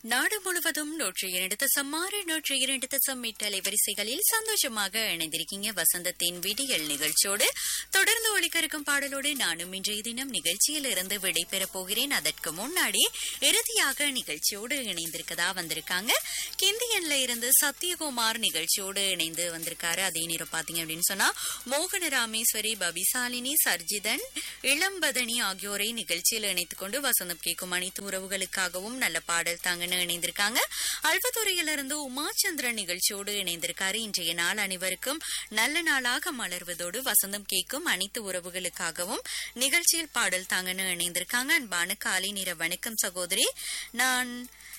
நாடு முழுவதும் நூற்றி இரண்டு தசம் ஆறு நூற்றி இரண்டு தசம் எட்டு அலைவரிசைகளில் சந்தோஷமாக இணைந்திருக்கீங்க வசந்தத்தின் விடியல் நிகழ்ச்சியோடு தொடர்ந்து ஒழிக்க இருக்கும் பாடலோடு நானும் இன்றைய தினம் நிகழ்ச்சியில் இருந்து விடைபெறப் போகிறேன் அதற்கு முன்னாடி இறுதியாக நிகழ்ச்சியோடு இணைந்திருக்கதா வந்திருக்காங்க கிந்தியன்ல இருந்து சத்யகுமார் நிகழ்ச்சியோடு இணைந்து வந்திருக்காரு அதே நேரம் பாத்தீங்க அப்படின்னு சொன்னா மோகன ராமேஸ்வரி பபிசாலினி சர்ஜிதன் இளம்பதனி ஆகியோரை நிகழ்ச்சியில் இணைத்துக் கொண்டு வசந்தம் கேட்கும் அனைத்து உறவுகளுக்காகவும் நல்ல பாடல் தாங்கன்னு இணைந்திருக்காங்க அல்பத்துறையிலிருந்து உமாச்சந்திரன் நிகழ்ச்சியோடு இணைந்திருக்காரு இன்றைய நாள் அனைவருக்கும் நல்ல நாளாக மலர்வதோடு வசந்தம் கேட்கும் அனைத்து உறவுகளுக்காகவும் நிகழ்ச்சியில் பாடல் தாங்கன்னு இணைந்திருக்காங்க அன்பான காலை நேர வணக்கம் சகோதரி நான்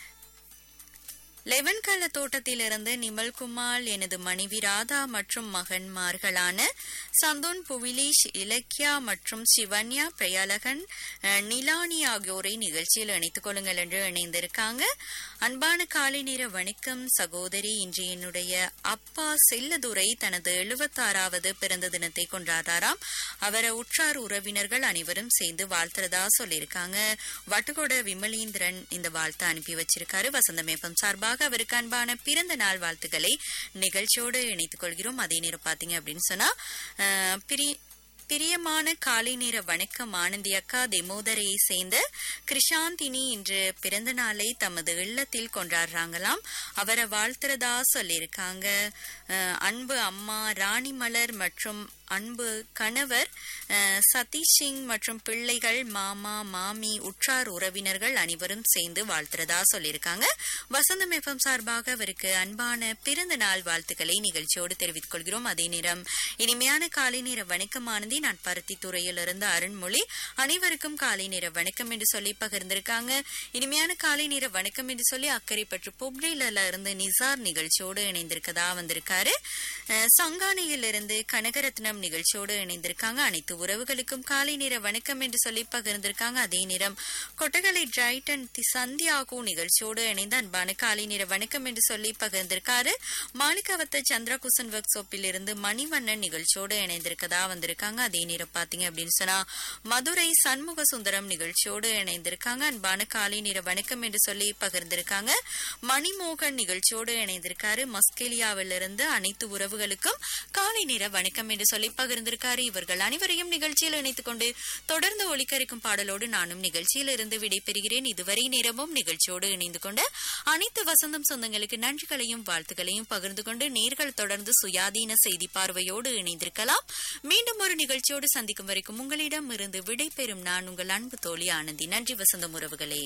லெவன்கல தோட்டத்திலிருந்து நிமல்குமார் எனது மனைவி ராதா மற்றும் மகன்மார்களான சந்தோன் புவிலீஷ் இலக்கியா மற்றும் சிவன்யா பிரயாலகன் அஹ், நிலானி ஆகியோரை நிகழ்ச்சியில் இணைத்துக் கொள்ளுங்கள் என்று இணைந்திருக்காங்க அன்பான காலை நேர வணக்கம் சகோதரி இன்று என்னுடைய அப்பா செல்லதுரை தனது எழுபத்தாறாவது பிறந்த தினத்தை கொண்டாடாராம் அவரை உற்றார் உறவினர்கள் அனைவரும் சேர்ந்து வாழ்த்துறதா சொல்லியிருக்காங்க வட்டுக்கோட விமலீந்திரன் இந்த வாழ்த்தை அனுப்பி வச்சிருக்காரு வசந்தமேப்பம் சார்பாக அவருக்கு அன்பான பிறந்த நாள் வாழ்த்துக்களை நிகழ்ச்சியோடு இணைத்துக் கொள்கிறோம் அதே நேரம் பாத்தீங்க அப்படின்னு சொன்னா அஹ், பிரி- பிரியமான காலை நேர வணக்கம் ஆனந்தி அக்கா தெமோதரையை சேர்ந்த கிருஷாந்தினி இன்று பிறந்த நாளை தமது இல்லத்தில் கொண்டாடுறாங்களாம் அவரை வாழ்த்துறதா சொல்லியிருக்காங்க அஹ், அன்பு அம்மா ராணிமலர் மற்றும் அன்பு கணவர் அஹ், சதீஷ் சிங் மற்றும் பிள்ளைகள் மாமா மாமி உற்றார் உறவினர்கள் அனைவரும் சேர்ந்து வாழ்த்துறதா சொல்லியிருக்காங்க வசந்தம் எஃப்எம் சார்பாக அவருக்கு அன்பான பிறந்த நாள் வாழ்த்துக்களை நிகழ்ச்சியோடு தெரிவித்துக் கொள்கிறோம் அதே நேரம் இனிமையான காலை நேர வணக்கமானது நான் பருத்தி துறையிலிருந்து அருண்மொழி அனைவருக்கும் காலை நேர வணக்கம் என்று சொல்லி பகிர்ந்திருக்காங்க இனிமையான காலை நேர வணக்கம் என்று சொல்லி அக்கறை பற்று பொப்ரேல இருந்து நிசார் நிகழ்ச்சியோடு இணைந்திருக்கதா வந்திருக்காரு அஹ், சங்கானையிலிருந்து கனகரத்னம் நிகழ்ச்சியோடு இணைந்திருக்காங்க அனைத்து உறவுகளுக்கும் காலை நேர வணக்கம் என்று சொல்லி பகிர்ந்திருக்காங்க அதே நேரம் கொட்டகலை டிரைட்டன் தி சந்தியாகு நிகழ்ச்சியோடு இணைந்து அன்பான காலை நேர வணக்கம் என்று சொல்லி பகிர்ந்திருக்காரு மாளிகாவத்த சந்திரகுசன் ஒர்க் ஷாப்பில் இருந்து மணிவண்ணன் நிகழ்ச்சியோடு இணைந்திருக்கதா வந்திருக்காங்க அதே நேரம் பாத்தீங்க அப்படின்னு சொன்னா மதுரை சண்முக சுந்தரம் நிகழ்ச்சியோடு இணைந்திருக்காங்க அன்பான காலை நேர வணக்கம் என்று சொல்லி பகிர்ந்திருக்காங்க மணிமோகன் நிகழ்ச்சியோடு இணைந்திருக்காரு மஸ்கெலியாவிலிருந்து அனைத்து உறவுகளுக்கும் காலை நேர வணக்கம் என்று சொல்லி பகிர்ந்திருக்காரு இவர்கள் அனைவரையும் நிகழ்ச்சியில் இணைத்துக் கொண்டு தொடர்ந்து ஒளிக்கரிக்கும் பாடலோடு நானும் நிகழ்ச்சியில் இருந்து விடைபெறுகிறேன் இதுவரை நேரமும் நிகழ்ச்சியோடு இணைந்து கொண்டு அனைத்து வசந்தம் சொந்தங்களுக்கு நன்றிகளையும் வாழ்த்துக்களையும் பகிர்ந்து கொண்டு நேர்கள் தொடர்ந்து சுயாதீன செய்தி பார்வையோடு இணைந்திருக்கலாம் மீண்டும் ஒரு நிகழ்ச்சியோடு சந்திக்கும் வரைக்கும் உங்களிடம் இருந்து விடைபெறும் நான் உங்கள் அன்பு தோழி ஆனந்தி நன்றி வசந்தம் உறவுகளே